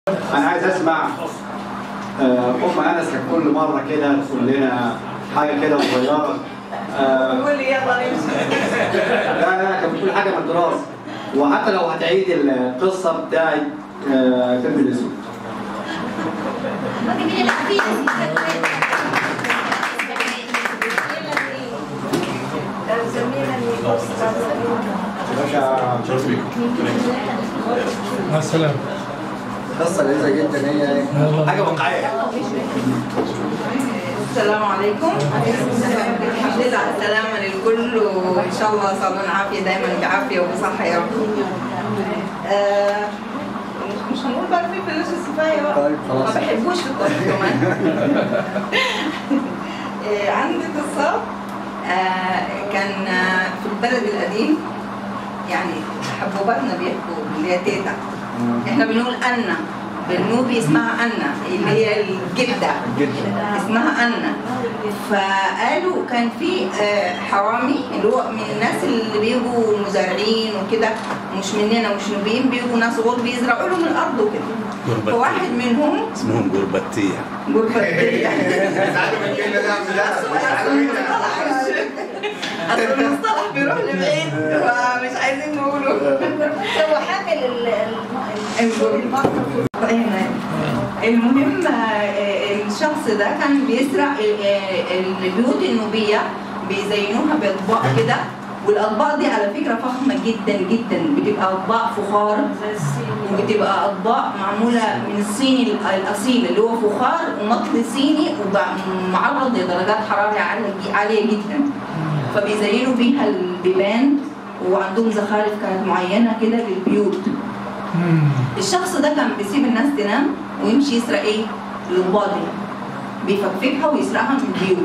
انا عايز اسمع آه، ام انس كانت كل مره كده تقول لنا حاجه كده صغيره آه، قول لي يلا نمشي لا لا كانت بتقول حاجه من الدراسه وحتى لو هتعيد القصه بتاعت آه، فيلم الاسود مع السلامة قصه لذيذه جدا هي يلا. حاجه واقعيه السلام عليكم الحمد لله على السلامة للكل وإن شاء الله صابون عافية دايما بعافية وبصحة يا رب آه، مش هنقول بقى في فلوس السفاية بقى طيب، خلاص. ما بحبوش في الطريق كمان آه، عندي قصة آه، كان آه، في البلد القديم يعني حبوباتنا بيحكوا اللي هي تيتا احنا بنقول أنا بالنوبي اسمها أنا اللي هي الجدة جدا اسمها أنا فقالوا كان في آه، حرامي اللي هو من الناس اللي بيجوا مزارعين وكده مش مننا مش نوبيين بيجوا ناس غور بيزرعوا لهم الأرض وكده غربتية. فواحد منهم اسمهم غربتية غربة أصل المصطلح بيروح لبعيد فمش عايزين نقوله هو حامل ال- ال- المهم آه، الشخص ده كان بيسرق آه، البيوت النوبية بيزينوها بأطباق كده والأطباق دي على فكرة فخمة جدا جدا بتبقى أطباق فخار وبتبقى أطباق معمولة من الصيني الأصيل اللي هو فخار ومطل صيني ومعرض لدرجات حرارة عالية- عالية جدا فبيزينوا بيها البيبان وعندهم زخارف كانت معينة كده للبيوت مم. الشخص ده كان بيسيب الناس تنام ويمشي يسرق ايه؟ الاطباق دي بيفكفكها ويسرقها من البيوت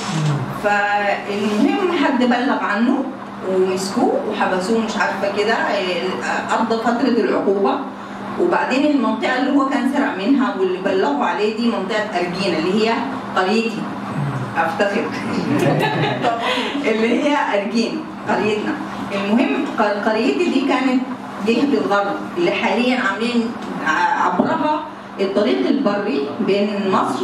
فالمهم حد بلغ عنه ومسكوه وحبسوه مش عارفه كده إيه، قضى فتره العقوبه وبعدين المنطقه اللي هو كان سرق منها واللي بلغوا عليه دي منطقه ارجينا اللي هي قريتي افتخر اللي هي ارجين قريتنا المهم ق- قريتي دي كانت جهه الغرب اللي حاليا عاملين ع- عبرها الطريق البري بين مصر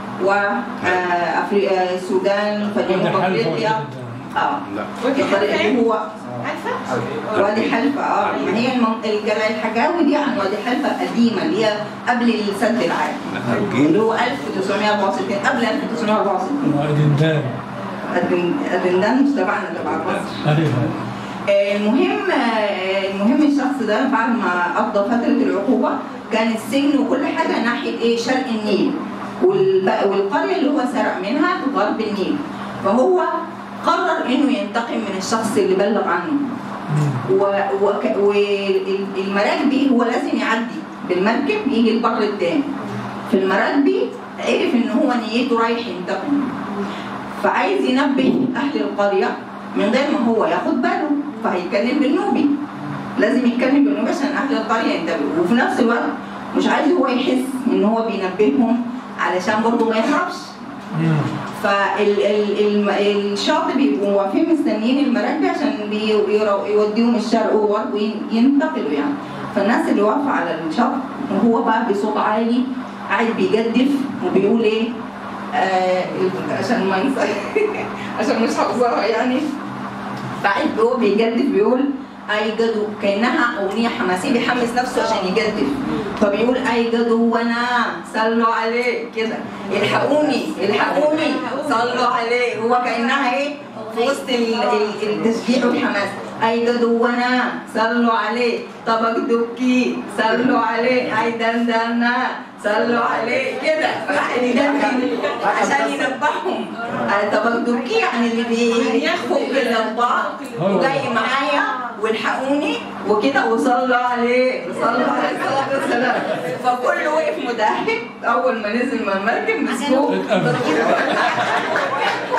والسودان فجنوب وادي حلفا افريقيا اه لا الطريق اللي هو وادي حلفا اه ما هي المن- الجبل الحجاوي دي عن وادي حلفا قديمه اللي هي قبل السد العالي اللي أرجين هو 1964 قبل 1964 وإدندان الدن- الدندان مش تبعنا تبع مصر أيوة آه، المهم آه، المهم الشخص ده بعد ما قضى فتره العقوبه كان السجن وكل حاجه ناحيه ايه شرق النيل والب- والقريه اللي هو سرق منها غرب النيل فهو قرر انه ينتقم من الشخص اللي بلغ عنه مم. والمراكبي هو لازم يعدي بالمركب يجي البر التاني في المراكبي عرف ان هو نيته رايح ينتقم فعايز ينبه اهل القريه من غير ما هو ياخد باله فهيتكلم بالنوبي لازم يتكلم بالنوبي عشان اهل القريه ينتبهوا وفي نفس الوقت مش عايز هو يحس ان هو بينبههم علشان برضه ما يهربش مم. فالشاطئ بيبقوا واقفين مستنيين المراكب عشان بي- يرو- يوديهم الشرق وغرب وينتقلوا يعني فالناس اللي واقفه على الشط وهو بقى بصوت عالي قاعد بيجدف وبيقول ايه آه عشان ما انسى عشان مش حافظاها يعني فقاعد هو بيجدف بيقول اي جدو كانها اغنيه حماسيه بيحمس نفسه عشان يجدف فبيقول اي جدو وانا صلوا عليه كده الحقوني الحقوني صلوا عليه هو كانها ايه في وسط ال- ال- التشجيع والحماس اي جدو وانا صلوا عليه طبق دكي صلوا عليه اي دندنا صلوا عليه كده واحد يدندن عشان ينبههم آه، طبق دكي يعني اللي بيخفق الاطباق وجاي معايا والحقوني وكده وصلوا عليه وصلوا عليه الصلاه والسلام فكله وقف مدهب اول ما نزل من المركب مسكوه اتقفل.